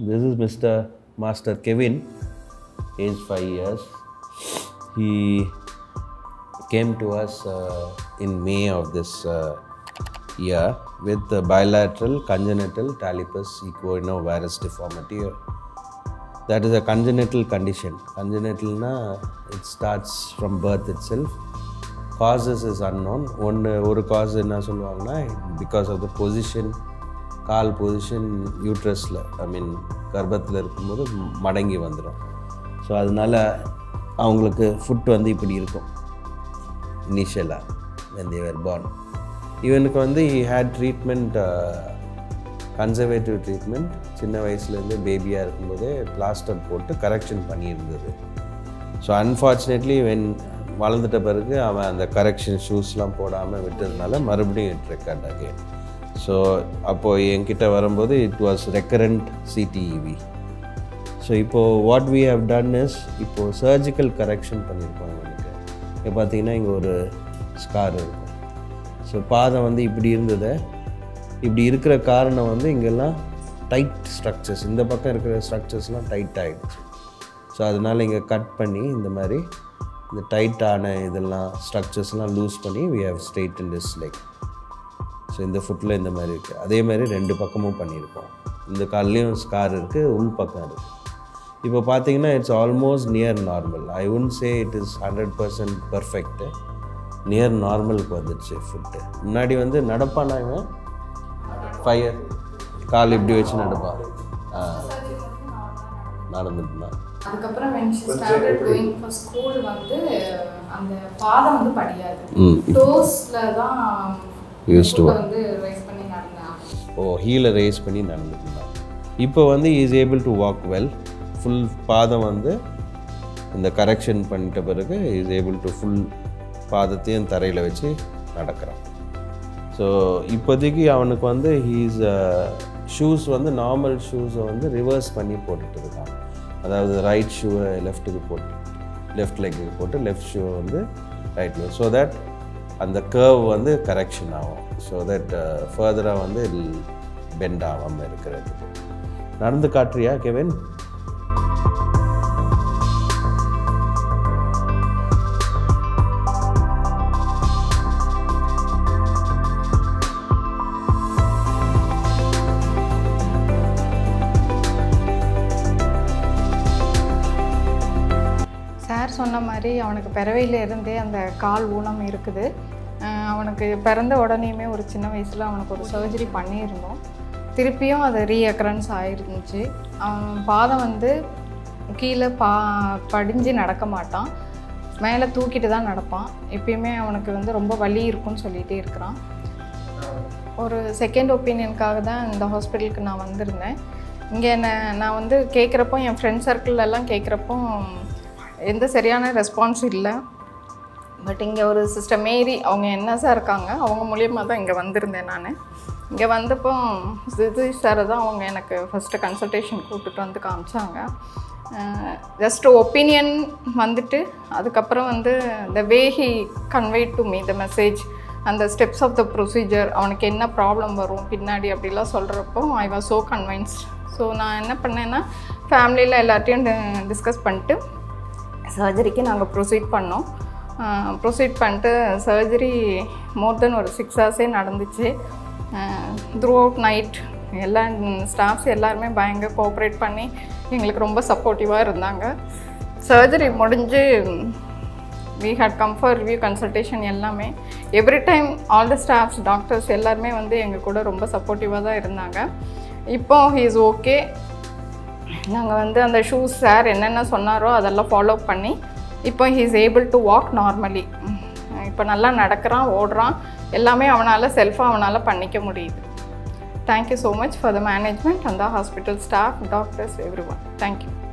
this is Mr. Master Kevin, age 5 years. He came to us uh, in May of this uh, year with the bilateral congenital talipes equinovirus deformity. That is a congenital condition. Congenitalனா it starts from birth itself. Causes is unknown. ஒன்று ஒரு cause என்ன சொல்லுவாங்கன்னா because of the position call position யூட்ரஸில் I mean கர்ப்பத்தில் இருக்கும்போது மடங்கி வந்துடும் so அதனால அவங்களுக்கு ஃபுட் வந்து இப்படி இருக்கும் இனிஷியலாக when they were born இவனுக்கு வந்து he had treatment conservative treatment சின்ன வயசுலேருந்து பேபியாக இருக்கும்போதே பிளாஸ்டர் போட்டு கரெக்ஷன் பண்ணியிருந்தது ஸோ அன்ஃபார்ச்சுனேட்லி வென் வளர்ந்துட்ட பிறகு அவன் அந்த கரெக்ஷன் ஷூஸ்லாம் போடாமல் விட்டதுனால மறுபடியும் இட் ரெக்கார்ட் அகேன் ஸோ அப்போது என்கிட்ட வரும்போது it was recurrent CTEV so இப்போது what we have done is இப்போது சர்ஜிக்கல் கரெக்ஷன் பண்ணியிருக்கோம் இவனுக்கு இப்போ பார்த்தீங்கன்னா இங்கே ஒரு ஸ்கார் இருக்கும் ஸோ பாதம் வந்து இப்படி இருந்ததை இப்படி இருக்கிற காரணம் வந்து இங்கெல்லாம் டைட் ஸ்ட்ரக்சர்ஸ் இந்த பக்கம் இருக்கிற ஸ்ட்ரக்சர்ஸ்லாம் டைட் ஆகிடுச்சு ஸோ அதனால் இங்கே கட் பண்ணி இந்த மாதிரி இந்த டைட்டான இதெல்லாம் ஸ்ட்ரக்சர்ஸ்லாம் லூஸ் பண்ணி we have straight in this like so இந்த ஃபுட்டில் இந்த மாதிரி இருக்குது அதே மாதிரி ரெண்டு பக்கமும் பண்ணியிருக்கோம் இந்த கால்லையும் ஸ்கார் இருக்குது உள் பக்கம் இருக்குது இப்போ பார்த்தீங்கன்னா it's almost near normal I can say it is hundred percent perfect near நார்மலுக்கு வந்துடுச்சு ஃபுட்டு முன்னாடி வந்து நடப்பானாங்க ஃபைவ் கால் இப்படி வச்சு நடப்பான் ஆ நடந்துட்டுனா அதுக்கப்புறம் when she started going for school வந்து அந்த பாதம் வந்து படியாது ம் டோஸ்ல தான் Used to foot வந்து ரைஸ் பண்ணி நடந்தேன் ஓ ஹீலை ரைஸ் பண்ணி நடந்துட்டுருந்தான் இப்போ வந்து is able to walk well full பாதம் வந்து இந்த கரெக்ஷன் பண்ணிட்ட பிறகு இஸ் ஏபிள் டு ஃபுல் பாதத்தையும் தரையில் வச்சு நடக்கிறான் ஸோ இப்போதைக்கு அவனுக்கு வந்து ஹீஸ் ஷூஸ் வந்து நார்மல் ஷூஸை வந்து ரிவர்ஸ் பண்ணி போட்டுட்டு இருக்கான் அதாவது ரைட் ஷூவை லெஃப்ட்டுக்கு போட்டு லெஃப்ட் லெக்குக்கு போட்டு லெஃப்ட் ஷூவை வந்து ரைட் ஸோ தட் அந்த கர்வ் வந்து கரெக்ஷன் ஆகும் ஸோ தட் ஃபர்தராக வந்து பெண்ட் ஆகாமல் இருக்கிறதுக்கு நடந்து காட்டுறியா கெவின் சார் சொன்ன மாதிரி அவனுக்கு பிறவையில இருந்தே அந்த கால் ஊனம் இருக்குது அஹ் அவனுக்கு பிறந்த உடனேயுமே ஒரு சின்ன வயசில் அவனுக்கு ஒரு சர்ஜரி பண்ணியிருந்தோம் திருப்பியும் அது ரீஅக்கரன்ஸ் ஆயிருந்துச்சு அவன் பாதம் வந்து கீழே பா படிஞ்சு நடக்க மாட்டான் மேலே தூக்கிட்டு தான் நடப்பான் எப்பயுமே அவனுக்கு வந்து ரொம்ப வலி இருக்கும்னு சொல்லிகிட்டே இருக்கிறான் ஒரு செகண்ட் ஒப்பீனியனுக்காக தான் இந்த ஹாஸ்பிட்டலுக்கு நான் வந்திருந்தேன் இங்கே என்ன நான் வந்து கேட்குறப்போ என் ஃப்ரெண்ட் சர்க்கிள்லாம் கேட்குறப்போ எந்த சரியான ரெஸ்பான்ஸ் இல்லை பட் இங்கே ஒரு சிஸ்டர் மேரி அவங்க என்எஸ்ஸாக இருக்காங்க அவங்க மூலியமாக தான் இங்கே வந்திருந்தேன் நான் இங்கே வந்தப்போ சிதீஷ் சார் தான் அவங்க எனக்கு ஃபஸ்ட்டு கன்சல்டேஷன் கூப்பிட்டுட்டு வந்து காமிச்சாங்க ஜஸ்ட் ஒப்பீனியன் வந்துட்டு அதுக்கப்புறம் வந்து the way he convey to me the message அந்த ஸ்டெப்ஸ் ஆஃப் த ப்ரொசீஜர் அவனுக்கு என்ன ப்ராப்ளம் வரும் பின்னாடி அப்படிலாம் சொல்கிறப்போ I was so convinced so நான் என்ன பண்ணேன்னா ஃபேமிலியில் எல்லாத்தையும் டிஸ்கஸ் பண்ணிட்டு சர்ஜரிக்கு நாங்கள் ப்ரொசீட் பண்ணோம் ப்ரொசீட் பண்ணிட்டு சர்ஜரி மோர் தென் ஒரு சிக்ஸ் ஹவர்ஸே நடந்துச்சு த்ரூ அவுட் நைட் எல்லா ஸ்டாஃப்ஸ் எல்லாருமே பயங்கர கோஆப்ரேட் பண்ணி எங்களுக்கு ரொம்ப சப்போர்ட்டிவாக இருந்தாங்க சர்ஜரி முடிஞ்சு we had come for review consultation எல்லாமே every time all the staffs doctors எல்லாருமே வந்து எங்கள் கூட ரொம்ப சப்போர்ட்டிவாக தான் இருந்தாங்க இப்போ ஹீ இஸ் ஓகே நாங்கள் வந்து அந்த ஷூஸ் சார் என்னென்ன சொன்னாரோ அதெல்லாம் ஃபாலோ பண்ணி இப்போ he is able to walk normally இப்போ நல்லா நடக்கிறான் ஓடுறான் எல்லாமே அவனால் செல்ஃபாக அவனால் பண்ணிக்க முடியுது thank you so much for the management அந்த hospital staff doctors everyone thank you